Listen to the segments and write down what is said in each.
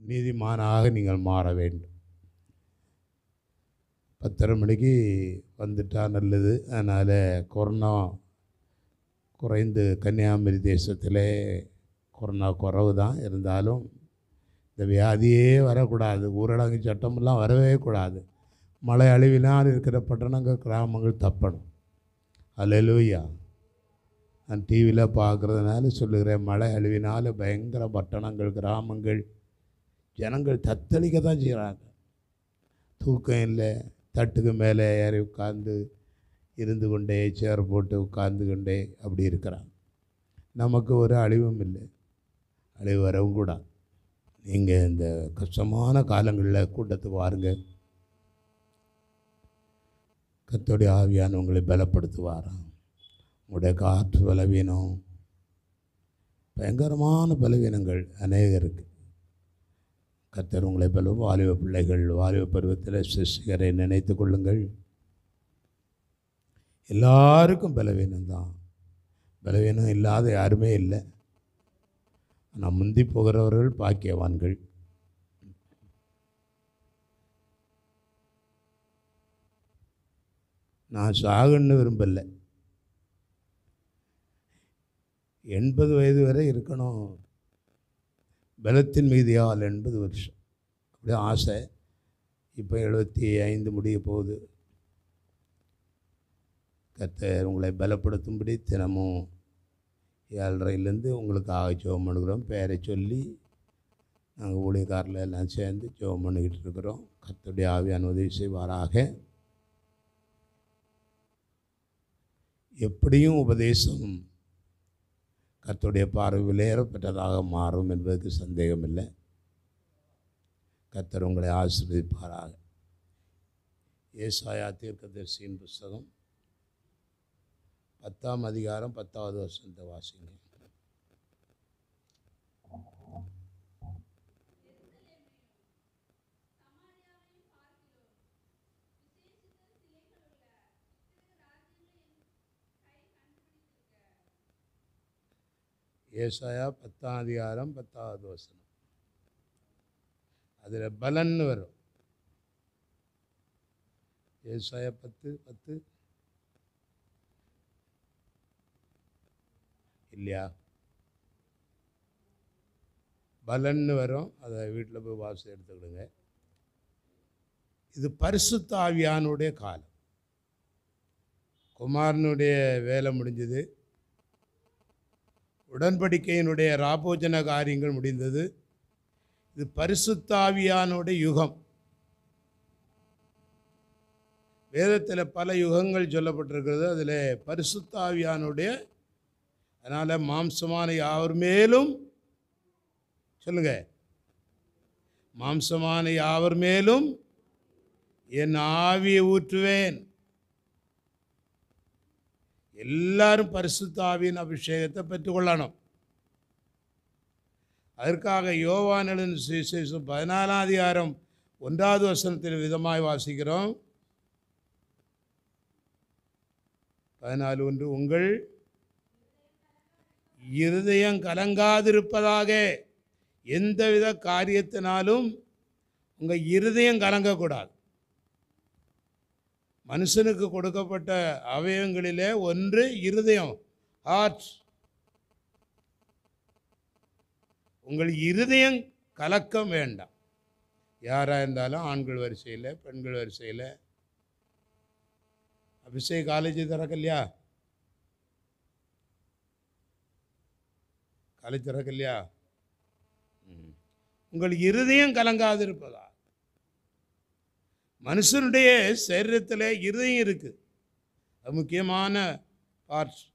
நீதிமானாக நீங்கள் மாற வேண்டும் பத்தரை மணிக்கு வந்துட்டா நல்லது அதனால் கொரோனா குறைந்து கன்னியாகுமரி தேசத்திலே கொரோனா குறவு தான் இருந்தாலும் இந்த வியாதியே வரக்கூடாது ஊரடங்கு சட்டமெல்லாம் வரவே கூடாது மழை அழிவினால் இருக்கிற பட்டணங்கள் கிராமங்கள் தப்பணும் அல்லேலூயா நான் டிவியில் பார்க்குறதுனால சொல்லுகிறேன் மழை அழிவினால் பயங்கர பட்டணங்கள் கிராமங்கள் ஜனங்கள் தத்தளிக்க தான் செய்கிறாங்க தூக்கம் இல்லை தட்டுக்கு மேலே ஏறி உட்கார்ந்து இருந்து கொண்டே சேர் போட்டு உட்கார்ந்து கொண்டே அப்படி இருக்கிறாங்க நமக்கு ஒரு அழிவும் இல்லை அழிவு வரவும் கூடாது நீங்கள் இந்த கஷ்டமான காலங்களில் கூட்டத்துக்கு வாருங்க கத்தோடைய ஆவியான உங்களை பலப்படுத்துவாராம் உங்களுடைய காற்று பலவீனம் பயங்கரமான பலவீனங்கள் அநேகருக்கு கத்தர் உங்களை பல வாலிப பிள்ளைகள் வாலிப பருவத்தில் சிசிகரை நினைத்து கொள்ளுங்கள் எல்லாருக்கும் பலவீனம்தான் பலவீனம் இல்லாத யாருமே இல்லை ஆனால் முந்தி போகிறவர்கள் பாக்கியவான்கள் நான் சாகுன்னு விரும்பலை எண்பது வயது வரை இருக்கணும் பலத்தின் மீதியால் எண்பது வருஷம் அப்படியே ஆசை இப்போ எழுபத்தி ஐந்து முடிய போகுது கர்த்தர் உங்களை பலப்படுத்தும்படி தினமும் ஏழரைலேருந்து உங்களுக்காக ஜெபம் பண்ணுகிறோம் பேரை சொல்லி நாங்கள் ஊழியக்காரில் எல்லாம் சேர்ந்து ஜெபம் பண்ணிக்கிட்டு இருக்கிறோம் கர்த்தருடைய ஆவியான உதவி செய்வாராக எப்படியும் உபதேசம் கர்த்தருடைய பார்வையில் ஏறப்பட்டதாக மாறும் என்பதற்கு சந்தேகமில்லை கர்த்தர் உங்களை ஆசீர்வதிப்பாராக ஏசாயா தீர்க்கதரிசியின் புஸ்தகம் பத்தாம் அதிகாரம் பத்தாவது வருஷத்தை வாசிங்க ஏசாயா பத்தாம் அதிகாரம் பத்தாவது வசனம் அதில் பலன்னு வரும் ஏசாயா பத்து பத்து இல்லையா பலன்னு வரும் அதை வீட்டில் போய் வாசி எடுத்துக்கிடுங்க இது பரிசுத்த ஆவியானுடைய காலம் குமாரனுடைய வேலை முடிஞ்சது உடன்படிக்கையினுடைய ராபோஜன காரியங்கள் முடிந்தது இது பரிசுத்தாவியானுடைய யுகம் வேதத்தில் பல யுகங்கள் சொல்லப்பட்டிருக்கிறது அதில் பரிசுத்தாவியானுடைய அதனால் மாம்சமான யாவர் மேலும் சொல்லுங்க மாம்சமான யாவர் மேலும் என் ஆவியை ஊற்றுவேன் எல்லாரும் பரிசுத்த ஆவியின் அபிஷேகத்தை பெற்றுக்கொள்ளணும் அதற்காக யோவானின் சுவிசேஷம் பதினாலாம் அதிகாரம் ஒன்றாவது வசனத்தில் விதமாய் வாசிக்கிறோம் பதினாலு ஒன்று உங்கள் இருதயம் கலங்காதிருப்பதாக எந்தவித காரியத்தினாலும் உங்கள் இருதயம் கலங்கக்கூடாது மனுஷனுக்கு கொடுக்கப்பட்ட அவயவங்களிலே ஒன்று இருதயம் ஹார்ட் உங்கள் இருதயம் கலக்கம் வேண்டாம் யாராக இருந்தாலும் ஆண்கள் வரிசையில் பெண்கள் வரிசையில் அபிஷேக் காலேஜ் திறக்கலையா காலேஜ் திறக்கலையா ம். உங்கள் இருதயம் கலங்காதிருப்பதா மனுஷனுடைய சரீரத்தில் இருதயம் இருக்கு அது முக்கியமான பார்ட்ஸ்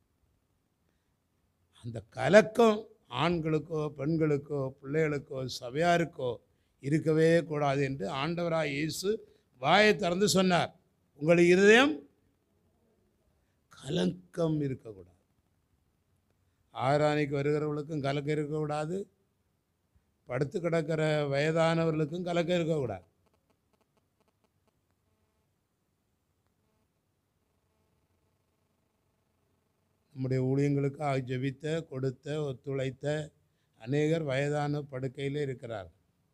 அந்த கலக்கம் ஆண்களுக்கோ பெண்களுக்கோ பிள்ளைகளுக்கோ சபையாருக்கோ இருக்கவே கூடாது என்று ஆண்டவராய் இயேசு வாயை திறந்து சொன்னார் உங்கள் இருதயம் கலக்கம் இருக்கக்கூடாது ஆராணிக்கு வருகிறவர்களுக்கும் கலக்கம் இருக்கக்கூடாது படுத்து கிடக்கிற வயதானவர்களுக்கும் கலக்கம் இருக்கக்கூடாது நம்முடைய ஊழியங்களுக்காக ஜெபித்த கொடுத்த ஒத்துழைத்த அநேகர் வயதான படுக்கையில் இருக்கிறார்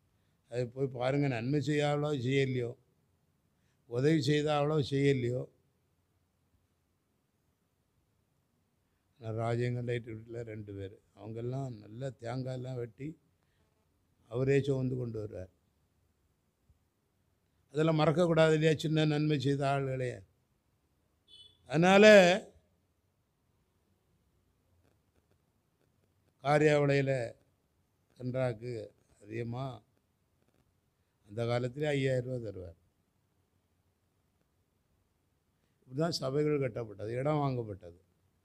அது போய் பாருங்கள் நன்மை செய்யாவளோ செய்யலையோ உதவி செய்தாவளோ செய்யலையோ நான் ராஜேங்கல் லைட் வீட்டில் ரெண்டு பேர் அவங்கெல்லாம் நல்லா தேங்காயெல்லாம் வெட்டி அவரே சுமந்து கொண்டு வருவார் அதெல்லாம் மறக்கக்கூடாது இல்லையா சின்ன நன்மை செய்த ஆளுகளே அதனால் காரியாவளையில் கன்றாக்கு அதிகமாக அந்த காலத்திலே ஐயாயிரம் ரூபா தருவார் இப்படிதான் சபைகள் கட்டப்பட்டது இடம் வாங்கப்பட்டது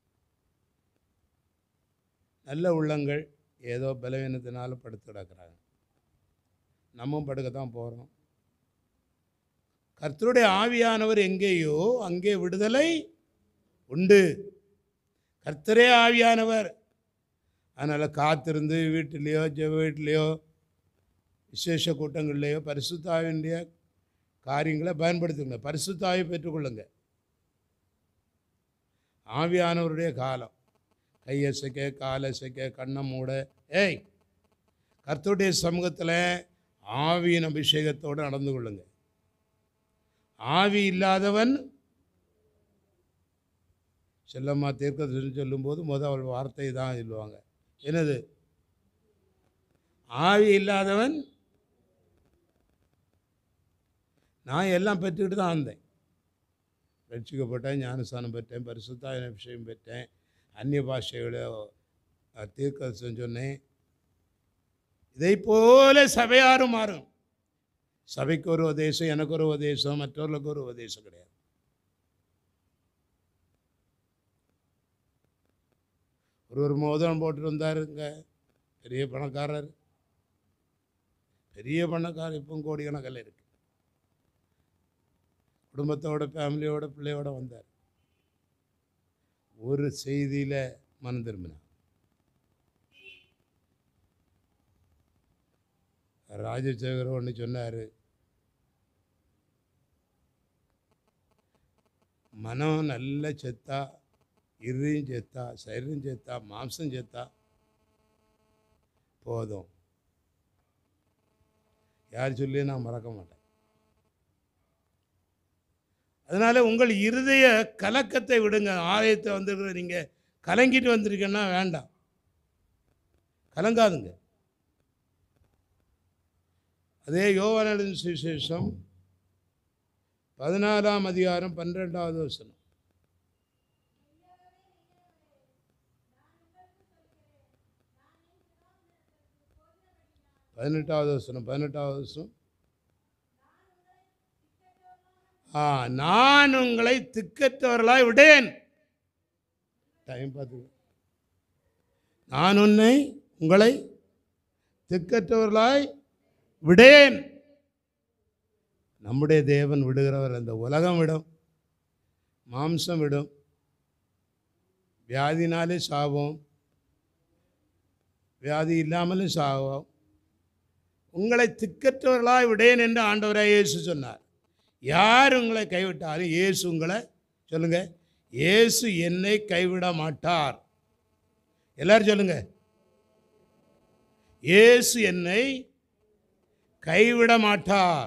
நல்ல உள்ளங்கள் ஏதோ பலவீனத்தினால படுத்து கிடக்கிறாங்க நம்மும் படுக்க தான் போகிறோம் கர்த்தருடைய ஆவியானவர் எங்கேயோ அங்கே விடுதலை உண்டு கர்த்தரே ஆவியானவர் அதனால் காத்திருந்து வீட்டிலேயோ ஜெப வீட்டிலேயோ விசேஷ கூட்டங்கள்லேயோ பரிசுத்தாவினுடைய காரியங்களை பயன்படுத்துங்க பரிசுத்தாவை பெற்றுக்கொள்ளுங்க ஆவியானவருடைய காலம் கையசைக்க காலசைக்க கண்ணை மூட ஏய் கர்த்தருடைய சமூகத்தில் ஆவியின் அபிஷேகத்தோடு நடந்து கொள்ளுங்க ஆவி இல்லாதவன் செல்லம்மா தீர்க்கதரிசி சொல்லும்போது முத அவள் வார்த்தை தான் சொல்லுவாங்க என்னது ஆவி இல்லாதவன் நான் எல்லாம் பெற்றுக்கிட்டு தான் வந்தேன் ரட்சிக்கப்பட்டேன் ஞானஸ்தானம் பெற்றேன் பரிசுத்தாயன விஷயம் பெற்றேன் அந்நிய பாஷைகளை தீர்க்கதரிசனம் சொன்னேன் இதை போல சபையாரும் மாறும் சபைக்கு ஒரு உபதேசம் எனக்கு ஒரு உபதேசம் மற்றவர்களுக்கு ஒரு உபதேசம் கிடையாது ஒரு ஒரு மோதிரம் போட்டு வந்தாருங்க பெரிய பணக்காரர் பெரிய பணக்காரர் இப்போ கோடிக்கணக்கில் இருக்கு குடும்பத்தோட ஃபேமிலியோட பிள்ளையோட வந்தார் ஒரு செய்தியில் மனம் திரும்பினார் ராஜசேகர் ஒன்று சொன்னார் மனம் நல்ல செத்தா இருயும் செத்தா சரீரம் செத்தா மாம்சம் செத்தா போதும் யார் சொல்லி நான் மறக்க மாட்டேன் அதனால் உங்கள் இருதய கலக்கத்தை விடுங்க ஆலயத்தை வந்துருக்கிற நீங்கள் கலங்கிட்டு வந்திருக்கேன்னா வேண்டாம் கலங்காதுங்க அதே யோவானின் சுவிசேஷம் பதினாறாம் அதிகாரம் பன்னிரெண்டாவது வசனம் பதினெட்டாவது வசனம் பதினெட்டாவது வசனம் ஆ நான் உங்களை திக்கற்றவர்களாய் விடேன் டைம் பார்த்து நான் உன்னை உங்களை திக்கற்றவர்களாய் விடேன் நம்முடைய தேவன் விடுகிறவர் அந்த உலகம் விடும் மாம்சம் விடும் வியாதினாலே சாவோம் வியாதி இல்லாமலும் சாவோம் உங்களை திக்கற்றவர்களாய் விடேன் என்று ஆண்டவராய் இயேசு சொன்னார் யார் உங்களை கைவிட்டாலும் இயேசு உங்களை சொல்லுங்க இயேசு என்னை கைவிட மாட்டார் எல்லாரும் சொல்லுங்க இயேசு என்னை கைவிட மாட்டார்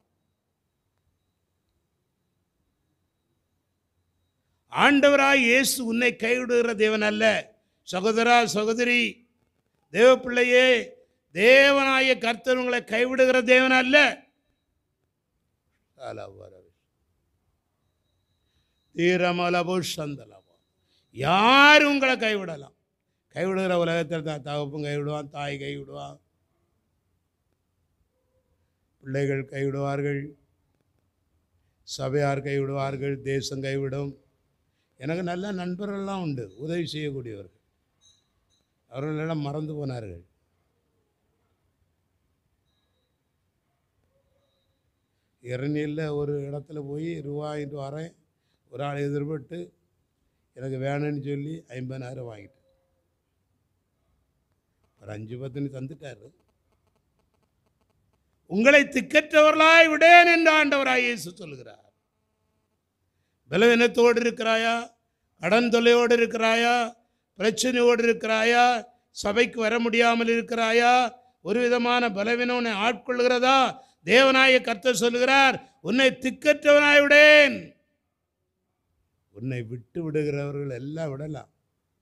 ஆண்டவராய் இயேசு உன்னை கைவிடுகிற தேவன் அல்ல சகோதரா சகோதரி தேவ பிள்ளையே தேவனாய கர்த்தர் உங்களை கைவிடுகிற தேவன் அல்ல தீரமலபு சந்தலபோ யார் உங்களை கைவிடலாம் கைவிடுகிற உலகத்தில் தான் தகப்பும் கைவிடுவான் தாய் கைவிடுவான் பிள்ளைகள் கைவிடுவார்கள் சபையார் கைவிடுவார்கள் தேசம் கைவிடும் எனக்கு நல்ல நண்பர்கள்லாம் உண்டு உதவி செய்யக்கூடியவர்கள் அவர்களெல்லாம் மறந்து போனார்கள் இரணியில் ஒரு இடத்துல போய் ரூபாயிட்டு வரேன் ஒரு ஆள் எதிர்பட்டு எனக்கு வேணும்னு சொல்லி ஐம்பதாயிரம் வாங்கிட்டேன் ஒரு அஞ்சு பத்துன்னு தந்துட்டாரு உங்களை திக்கற்றவர்களாய் விடேன் என்று ஆண்டவராய் இயேசு சொல்கிறார் பலவீனத்தோடு இருக்கிறாயா கடன் தொல்லையோடு இருக்கிறாயா பிரச்சனையோடு இருக்கிறாயா சபைக்கு வர முடியாமல் இருக்கிறாயா ஒரு விதமான பலவீனம் உன்னை ஆட்கொள்கிறதா தேவனாய கர்த்தர் சொல்கிறார் உன்னை திக்கற்றவனாய் விடேன் உன்னை விட்டு விடுகிறவர்கள் எல்லாம் விடலாம்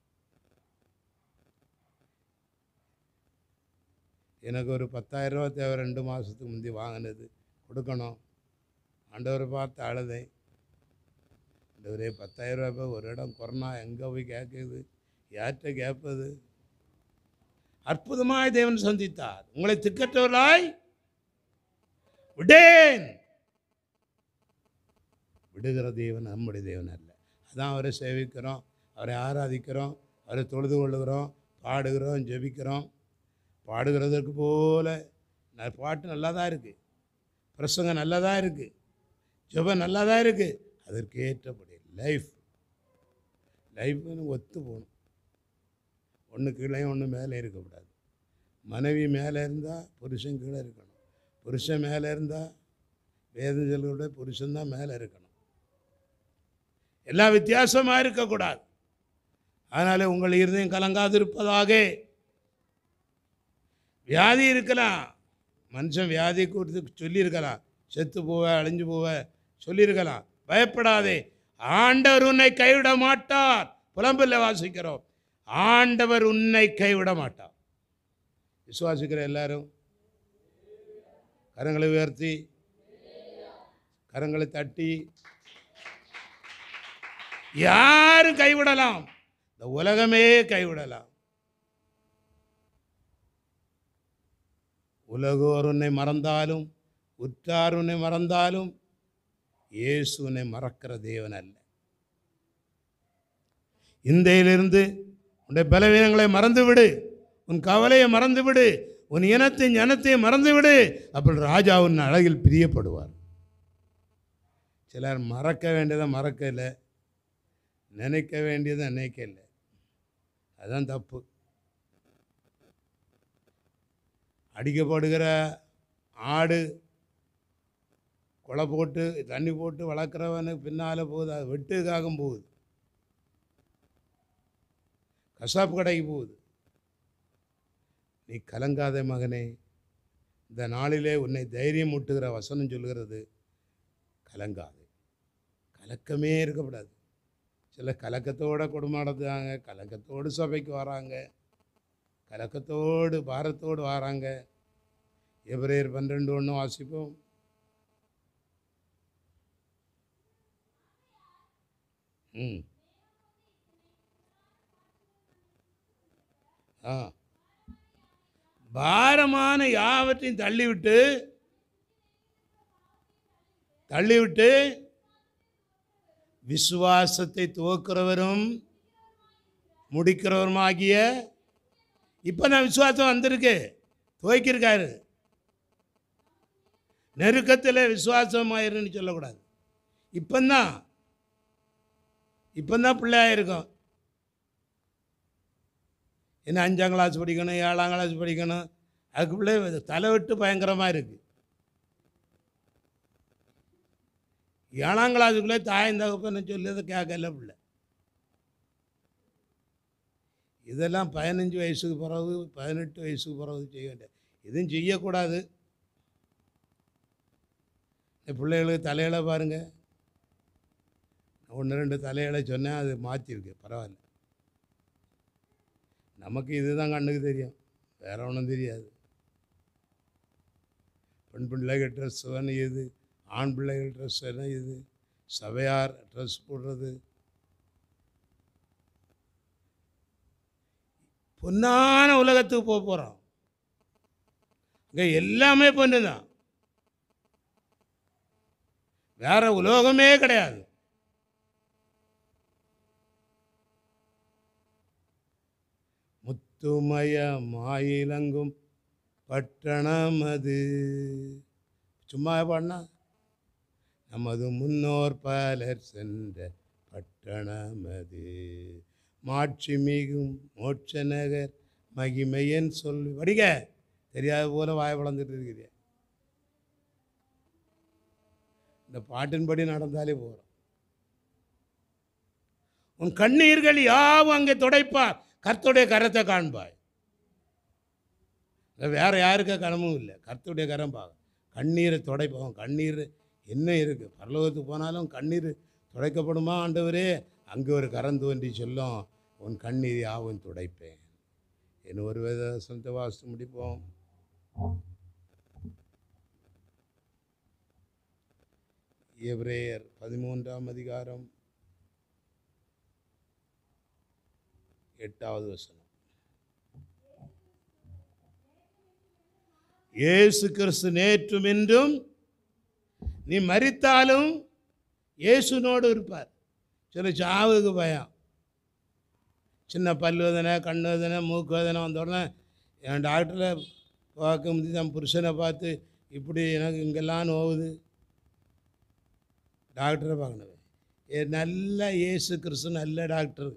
எனக்கு ஒரு பத்தாயிரம் ரூபா தேவை ரெண்டு மாதத்துக்கு முந்தி வாங்கினது கொடுக்கணும் ஆண்டவரை பார்த்து அழுதேன் ஆண்டவரே பத்தாயிரம் ரூபாய் போய் ஒரு இடம் கொரோனா எங்கே போய் கேட்குது யார்கிட்ட கேட்பது அற்புதமாய் தேவன் சந்தித்தார் உங்களை திக்கற்றவர்களாய் விடேன் விடுகிற தேவன் நம்முடைய தேவன் அல்ல அதான் அவரை சேவிக்கிறோம் அவரை ஆராதிக்கிறோம் அவரை தொழுது கொள்ளுகிறோம் பாடுகிறோம் ஜெபிக்கிறோம் பாடுகிறதற்கு போல ந- பாட்டு நல்லா தான் இருக்குது பிரசங்கம் நல்லா தான் இருக்குது ஜெபம் நல்லா தான் இருக்குது அதற்கு ஏற்றபடி லைஃப் லைஃப்னு ஒத்து போகணும் ஒன்று கீழே ஒன்று மேலே இருக்கக்கூடாது மனைவி மேலே இருந்தால் புருஷன் கீழே இருக்கணும் புருஷன் மேலே இருந்தால் வேதம் சொல்கிறத புருஷன் தான் மேலே இருக்கணும் எல்லாம் வித்தியாசமாக இருக்கக்கூடாது அதனால் உங்கள் இருதயம் கலங்காதிருப்பதாக வியாதி இருக்கலாம் மனுஷன் வியாதி குறித்து சொல்லியிருக்கலாம் செத்து போவ அழிஞ்சு போவ சொல்லியிருக்கலாம் பயப்படாதே ஆண்டவர் உன்னை கைவிட மாட்டார் புலம்பில் வாசிக்கிறோம் ஆண்டவர் உன்னை கைவிட மாட்டார் விசுவாசிக்கிற எல்லாரும் கரங்களை உயர்த்தி கரங்களை தட்டி யாரும் கைவிடலாம் இந்த உலகமே கைவிடலாம் உலகோர் உன்னை மறந்தாலும் உற்றார் உன்னை மறந்தாலும் இயேசு உன்னை மறக்கிற தேவன் அல்ல இந்தையிலிருந்து உன்னுடைய பலவீனங்களை மறந்துவிடு உன் கவலையை மறந்துவிடு உன் இனத்தின் ஞனத்தையும் மறந்துவிடு அப்படி ராஜா உன் அழகில் பிரியப்படுவார் சிலர் மறக்க வேண்டியதை மறக்கல நினைக்க வேண்டியதை நினைக்கல அதுதான் தப்பு அடிக்கப்படுகிற ஆடு கொலை போட்டு தண்ணி போட்டு வளர்க்குறவனுக்கு பின்னால் போகுது அது வெட்டுக்காக போகுது கசாப்பு கடைக்கு போகுது நீ கலங்காத மகனே இந்த நாளிலே உன்னை தைரியம் ஊட்டுகிற வசனம் சொல்கிறது கலங்காதே கலக்கமே இருக்கக்கூடாது சில கலக்கத்தோட குடும்பம் நடத்துகிறாங்க கலக்கத்தோடு சபைக்கு வராங்க கலக்கத்தோடு பாரத்தோடு வராங்க எபிரேயர் பன்னிரெண்டு ஒன்று வாசிப்போம் ம் ஆ பாரமான யாவற்றையும் தள்ளிவிட்டு தள்ளிவிட்டு விசுவாசத்தை துவக்கிறவரும் முடிக்கிறவருமாகிய இப்போ தான் விசுவாசம் வந்திருக்கு துவைக்கிருக்காரு நெருக்கத்தில் விசுவாசமாயிருன்னு சொல்லக்கூடாது இப்போந்தான் இப்போந்தான் பிள்ளையாக இருக்கும் இன்னும் அஞ்சாம் கிளாஸ் படிக்கணும் ஏழாம் கிளாஸ் படிக்கணும் அதுக்கு பிள்ளை தலை விட்டு பயங்கரமாக இருக்குது ஏழாம் கிளாஸுக்குள்ளே தாயும் தகப்பன்னு சொல்லி அதை கேட்கல பிள்ளை இதெல்லாம் பதினஞ்சு வயசுக்கு பிறகு பதினெட்டு வயசுக்கு பிறகு செய்ய வேண்டிய இதுவும் செய்யக்கூடாது இந்த பிள்ளைகளுக்கு தலையில பாருங்கள் ஒன்று ரெண்டு தலையில சொன்னேன் அது மாற்றிருக்கு பரவாயில்ல நமக்கு இதுதான் கண்ணுக்கு தெரியும் வேற ஒன்றும் தெரியாது பெண் பிள்ளைகள் ட்ரெஸ் வேணும் இது ஆண் பிள்ளைகள் ட்ரெஸ் வேணும் இது சபையார் ட்ரெஸ் போடுறது பொன்னான உலகத்துக்கு போக போகிறோம் இங்கே எல்லாமே பொண்ணு தான் வேற உலோகமே கிடையாது முத்துமய மாயிலங்கும் பட்டணம் அது சும்மா பாடினா நமது முன்னோர் பலர் சென்ற பட்டணம் அது மாட்சி மிகும் மோட்ச நகர் மகிமையன் சொல்லி வடிக தெரியாத போல வாய் வளர்ந்துட்டு இருக்கிறிய இந்த பாட்டின்படி நடந்தாலே போகிறோம் உன் கண்ணீர்கள் யாவும் அங்கே துடைப்பார் கர்த்தருடைய கரத்தை காண்பாய் வேறு யாருக்க கனமும் இல்லை கர்த்தருடைய கரம் பார்க்க கண்ணீரை துடைப்போம் கண்ணீர் என்ன இருக்குது பரலோகத்துக்கு போனாலும் கண்ணீர் துடைக்கப்படுமா ஆண்டவரே அங்கே ஒரு கரம் தோன்றி சொல்லும் உன் கண்ணீர் யாவும் துடைப்பேன் என்ன ஒரு வேத சொந்த வாசித்து முடிப்போம் எப்ரேயர் பதிமூன்றாம் அதிகாரம் எட்டாவது வசனம் இயேசு கிறிஸ்து நேற்றும் இன்றும் நீ மரித்தாலும் இயேசுனோடு இருப்பார் சில சாவுக்கு பயம் சின்ன பல் வேதனை கண் வேதனை மூக்கு வேதனை வந்த உடனே என் டாக்டரை பார்க்க முடியுது என் புருஷனை பார்த்து இப்படி எனக்கு இங்கெல்லாம் நோவுது டாக்டரை பார்க்கணும் ஏ நல்ல இயேசு கிறிஸ்து நல்ல டாக்டர்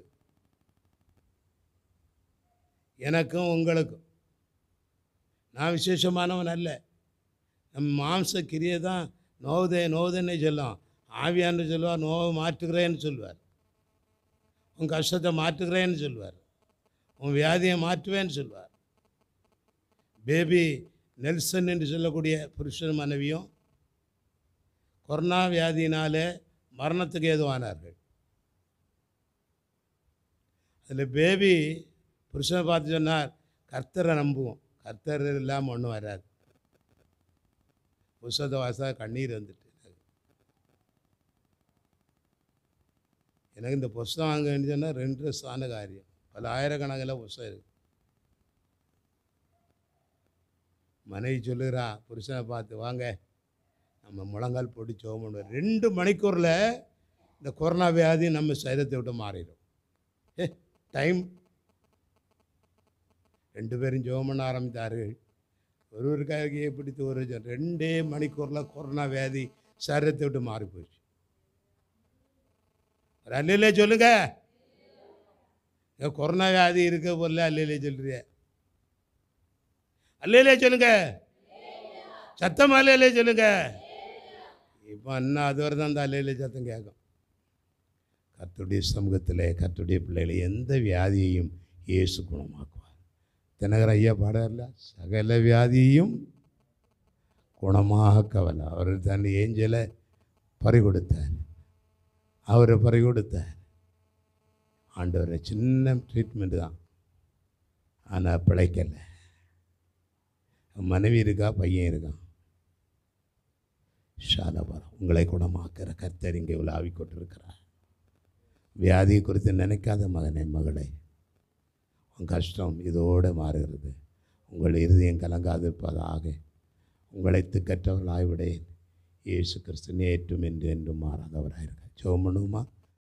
எனக்கும் உங்களுக்கும் நான் விசேஷமானவன் அல்ல நம்ம மாம்ச கிரியை தான் நோவுதே நோவுதேன்னு சொல்லும் ஆவியான்னு சொல்லுவார் நோவை மாற்றுகிறேன்னு சொல்லுவார் உன் கஷ்டத்தை மாற்றுகிறேன்னு சொல்லுவார் உன் வியாதியை மாற்றுவேன்னு சொல்லுவார் பேபி நெல்சன் என்று சொல்லக்கூடிய புருஷன் மனைவியும் கொரோனா வியாதியினாலே மரணத்துக்கு ஏதுவானார்கள் அதில் பேபி புருஷனை பார்த்து சொன்னார் கர்த்தரை நம்புவோம் கர்த்தர் இல்லாமல் ஒன்றும் வராது புஸ்தகத்தை வாசா கண்ணீர் வந்துட்டு எனக்கு இந்த புஸ்தகம் வாங்க வேண்டியதுன்னா ரெண்டு ரசான காரியம் பல ஆயிரக்கணக்கில் புஸ்தகம் இருக்கு மனைவி சொல்லுகிறா புருஷனை பார்த்து வாங்க நம்ம முழங்கால் போட்டு ஜோம் பண்ணுவோம் ரெண்டு மணிக்கூரில் இந்த கொரோனா வியாதி நம்ம சரீரத்தை விட்டு மாறிடும் ஏ டைம் ரெண்டு பேரும் ஜோம் பண்ண ஆரம்பித்தார்கள் ஒருவருக்காக பிடித்து ஒரு ரெண்டே மணிக்கூரில் கொரோனா வியாதி சரீரத்தை விட்டு மாறி போச்சு ஒரு அல்லையிலே சொல்லுங்க ஏன் கொரோனா வியாதி இருக்க போல அல்லையிலே சொல்றிய அல்லையிலே சொல்லுங்க சத்தம் அல்லையிலே சொல்லுங்க இப்போ அண்ணா அது வரை தான் அந்த அல்லையிலே சத்தம் கேட்கும் கர்த்தருடைய சமூகத்தில் கர்த்தருடைய பிள்ளைகளை எந்த வியாதியையும் இயேசு குணமாக்குவார் தினகர் ஐயா பாடல சகல வியாதியையும் குணமாக கவலை அவர் தன் ஏஞ்சலை பறி கொடுத்தார் அவரை பறி கொடுத்தார் ஆண்டவரை சின்ன ட்ரீட்மெண்ட் தான் ஆனால் பிழைக்கலை மனைவி இருக்கா பையன் இருக்கான் ஷாலபரம் உங்களை குணமாக்கிற கர்த்தர் இங்கே உலாவிக் கொண்டிருக்கிறார் வியாதியை குறித்து நினைக்காத மகனே மகளே உன் கஷ்டம் இதோடு மாறுகிறது உங்கள் இருதயம் கலங்காதிருப்பதாக உங்களை திக்கற்றவர்களாய் விடேன் இயேசு கிறிஸ்து நேற்றும் என்று என்றும் மாறாதவராக இருக்க ஜெபம் பண்ணுவோமா